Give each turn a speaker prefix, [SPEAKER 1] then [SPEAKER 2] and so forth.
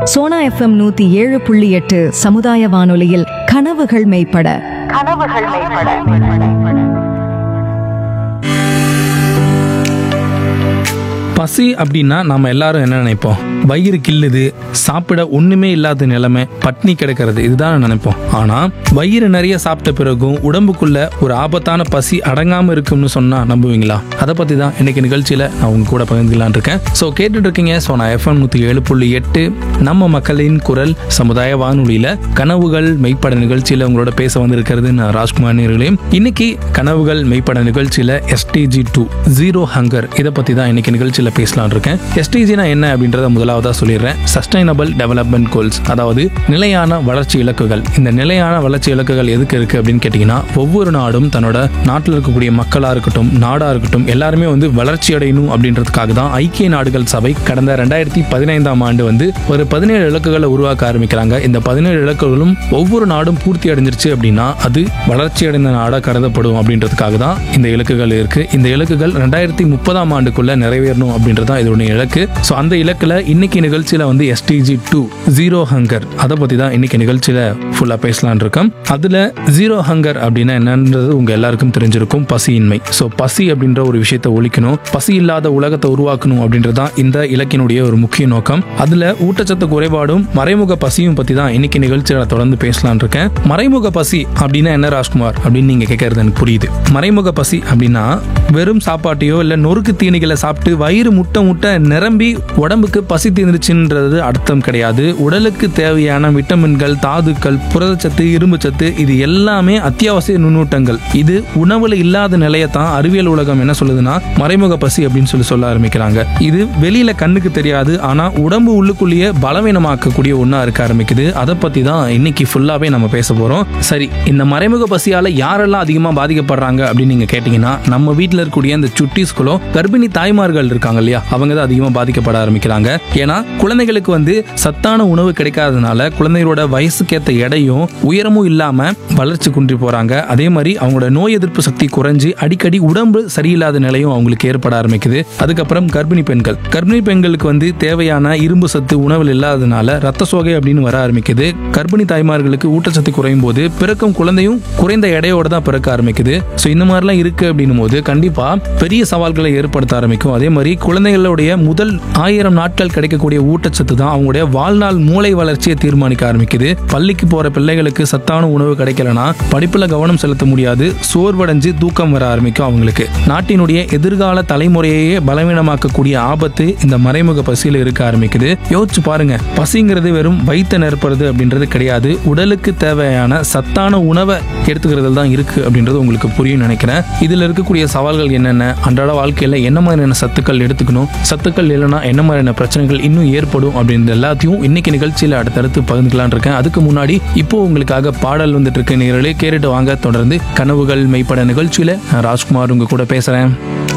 [SPEAKER 1] Sona FM நூத்தி ஏழு புள்ளி எட்டு சமுதாய வானொலியில் கனவுகள் மெய்ப்பட
[SPEAKER 2] கனவுகள் மேம்பட
[SPEAKER 3] பசி அப்படின்னா நாம எல்லாரும் என்ன நினைப்போம் வயிறு கிள்ளுது சாப்பிட ஒண்ணுமே இல்லாத நிலைமை பட்னி கிடக்கிறது இதுதான் நினைப்போம் ஆனா வயிறு நிறைய சாப்பிட்ட பிறகும் உடம்புக்குள்ள ஒரு ஆபத்தான பசி அடங்காம இருக்கும்னு சொன்னா நம்புவீங்களா அதை பத்தி தான் இன்னைக்கு நிகழ்ச்சியில நான் உங்க கூட பகிர்ந்துக்கலான் இருக்கேன் ஸோ கேட்டுட்டு இருக்கீங்க ஸோ நான் எஃப்எம் நூத்தி ஏழு புள்ளி எட்டு நம்ம மக்களின் குரல் சமுதாய வானொலியில கனவுகள் மெய்ப்பட நிகழ்ச்சியில உங்களோட பேச வந்திருக்கிறது நான் ராஜ்குமார் நேர்களே இன்னைக்கு கனவுகள் மெய்ப்பட நிகழ்ச்சியில எஸ்டிஜி டூ ஜீரோ ஹங்கர் இதை பத்தி தான் இன்னைக்கு நிகழ்ச்சியில பேசலாம்னு இருக்கேன் எஸ்டிஜினா என்ன அப்படின்றத முதலாவதா சொல்லிடுறேன் சஸ்டைனபிள் டெவலப்மெண்ட் கோல்ஸ் அதாவது நிலையான வளர்ச்சி இலக்குகள் இந்த நிலையான வளர்ச்சி இலக்குகள் எதுக்கு இருக்கு அப்படின்னு கேட்டீங்கன்னா ஒவ்வொரு நாடும் தன்னோட நாட்டில் இருக்கக்கூடிய மக்களா இருக்கட்டும் நாடா இருக்கட்டும் எல்லாருமே வந்து வளர்ச்சி அடையணும் அப்படின்றதுக்காக தான் ஐக்கிய நாடுகள் சபை கடந்த ரெண்டாயிரத்தி பதினைந்தாம் ஆண்டு வந்து ஒரு பதினேழு இலக்குகளை உருவாக்க ஆரம்பிக்கிறாங்க இந்த பதினேழு இலக்குகளும் ஒவ்வொரு நாடும் பூர்த்தி அடைஞ்சிருச்சு அப்படின்னா அது வளர்ச்சி அடைந்த நாடா கருதப்படும் அப்படின்றதுக்காக தான் இந்த இலக்குகள் இருக்கு இந்த இலக்குகள் ரெண்டாயிரத்தி முப்பதாம் ஆண்டுக்குள்ள நிறைவேறணும் அப்படின்றது தான் இதோட இலக்கு ஸோ அந்த இலக்குல இன்னைக்கு நிகழ்ச்சியில வந்து எஸ்டிஜி டூ ஜீரோ ஹங்கர் அதை பத்தி தான் இன்னைக்கு நிகழ்ச்சியில ஃபுல்லா பேசலாம்னு இருக்கோம் அதுல ஜீரோ ஹங்கர் அப்படின்னா என்னன்றது உங்க எல்லாருக்கும் தெரிஞ்சிருக்கும் பசியின்மை ஸோ பசி அப்படின்ற ஒரு விஷயத்தை ஒழிக்கணும் பசி இல்லாத உலகத்தை உருவாக்கணும் அப்படின்றது தான் இந்த இலக்கினுடைய ஒரு முக்கிய நோக்கம் அதுல ஊட்டச்சத்து குறைபாடும் மறைமுக பசியும் பத்தி தான் இன்னைக்கு நிகழ்ச்சியில தொடர்ந்து பேசலாம்னு இருக்கேன் மறைமுக பசி அப்படின்னா என்ன ராஜ்குமார் அப்படின்னு நீங்க கேட்கறது எனக்கு புரியுது மறைமுக பசி அப்படின்னா வெறும் சாப்பாட்டையோ இல்ல நொறுக்கு தீனிகளை சாப்பிட்டு வயிறு முட்டை முட்டை நிரம்பி உடம்புக்கு பசி தீர்ந்துச்சுன்றது அர்த்தம் கிடையாது உடலுக்கு தேவையான விட்டமின்கள் தாதுக்கள் புரதச்சத்து இரும்புச்சத்து இது எல்லாமே அத்தியாவசிய நுண்ணூட்டங்கள் இது உணவுல இல்லாத நிலையை தான் அறிவியல் உலகம் என்ன சொல்லுதுன்னா மறைமுக பசி அப்படின்னு சொல்லி சொல்ல ஆரம்பிக்கிறாங்க இது வெளியில கண்ணுக்கு தெரியாது ஆனா உடம்பு உள்ளுக்குள்ளேயே பலவீனமாக்கக்கூடிய ஒண்ணா இருக்க ஆரம்பிக்குது அதை பத்தி தான் இன்னைக்கு ஃபுல்லாவே நம்ம பேச போறோம் சரி இந்த மறைமுக பசியால யாரெல்லாம் அதிகமா பாதிக்கப்படுறாங்க அப்படின்னு நீங்க கேட்டீங்கன்னா நம்ம வீட்டில் இருக்கக்கூடிய இந்த சுட்டீஸ்களோ கர்ப்பிணி தாய்மார்கள் இருக்காங்க இல்லையா அவங்க தான் அதிகமாக பாதிக்கப்பட ஆரம்பிக்கிறாங்க ஏன்னா குழந்தைகளுக்கு வந்து சத்தான உணவு கிடைக்காதனால குழந்தைகளோட வயசுக்கேற்ற எடையும் உயரமும் இல்லாம வளர்ச்சி குன்றி போறாங்க அதே மாதிரி அவங்களோட நோய் எதிர்ப்பு சக்தி குறைஞ்சு அடிக்கடி உடம்பு சரியில்லாத நிலையும் அவங்களுக்கு ஏற்பட ஆரம்பிக்குது அதுக்கப்புறம் கர்ப்பிணி பெண்கள் கர்ப்பிணி பெண்களுக்கு வந்து தேவையான இரும்பு சத்து உணவில் இல்லாதனால ரத்த சோகை அப்படின்னு வர ஆரம்பிக்குது கர்ப்பிணி தாய்மார்களுக்கு ஊட்டச்சத்து குறையும் போது பிறக்கும் குழந்தையும் குறைந்த எடையோட தான் பிறக்க ஆரம்பிக்குது ஸோ இந்த மாதிரிலாம் இருக்கு அப்படின்னும் போது கண்டிப்பா பெரிய சவால்களை ஏற்படுத்த ஆரம்பிக்கும் அதே மாதிரி குழந்தைகளுடைய முதல் ஆயிரம் நாட்கள் கிடைக்கக்கூடிய ஊட்டச்சத்து தான் அவங்களுடைய வாழ்நாள் மூளை வளர்ச்சியை தீர்மானிக்க ஆரம்பிக்குது பள்ளிக்கு போற பிள்ளைகளுக்கு சத்தான உணவு கிடைக்கலனா படிப்புல கவனம் செலுத்த முடியாது சோர்வடைஞ்சு தூக்கம் வர ஆரம்பிக்கும் அவங்களுக்கு நாட்டினுடைய எதிர்கால தலைமுறையையே பலவீனமாக்கக்கூடிய ஆபத்து இந்த மறைமுக பசியில இருக்க ஆரம்பிக்குது யோசிச்சு பாருங்க பசிங்கிறது வெறும் வயிற்ற நிரப்புறது அப்படின்றது கிடையாது உடலுக்கு தேவையான சத்தான உணவை எடுத்துக்கிறதுல தான் இருக்கு அப்படின்றது உங்களுக்கு புரியும் நினைக்கிறேன் இதுல இருக்கக்கூடிய சவால்கள் என்னென்ன அன்றாட வாழ்க்கையில என்ன மாதிரியான சத்துக்கள் எடுத்துக்கணும் சத்துக்கள் இல்லைன்னா என்ன மாதிரியான பிரச்சனைகள் இன்னும் ஏற்படும் அப்படின்ற எல்லாத்தையும் இன்னைக்கு நிகழ்ச்சியில அடுத்தடுத்து பகிர்ந்துக்கலாம்னு இருக்கேன் அதுக்கு முன்னாடி இப்போ உங்களுக்காக பாடல் வந்துட்டு இருக்கு நேரலே கேட்டுட்டு வாங்க தொடர்ந்து கனவுகள் மெய்ப்பட நிகழ்ச்சியில நான் ராஜ்குமார் உங்க கூட பேசுறேன்